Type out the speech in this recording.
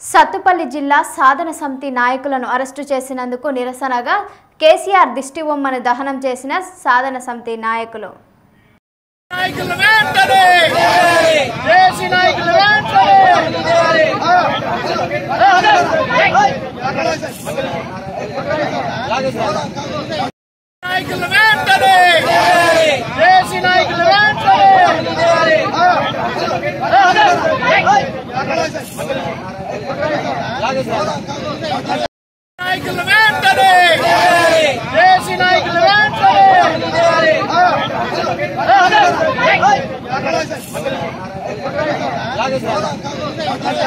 సత్తుపల్లి జిల్లా సాధన సమితి నాయకులను అరెస్టు చేసినందుకు నిరసనగా కేసీఆర్ దిష్టి బొమ్మను దహనం చేసిన సాధన సమితి నాయకులు నాయకులు వెంటనే దేశీ నాయకులు వెంటనే నాయకులు వెంటనే దేశీ నాయకులు వెంటనే నాయకులు వెంటనే దేశీ నాయకులు వెంటనే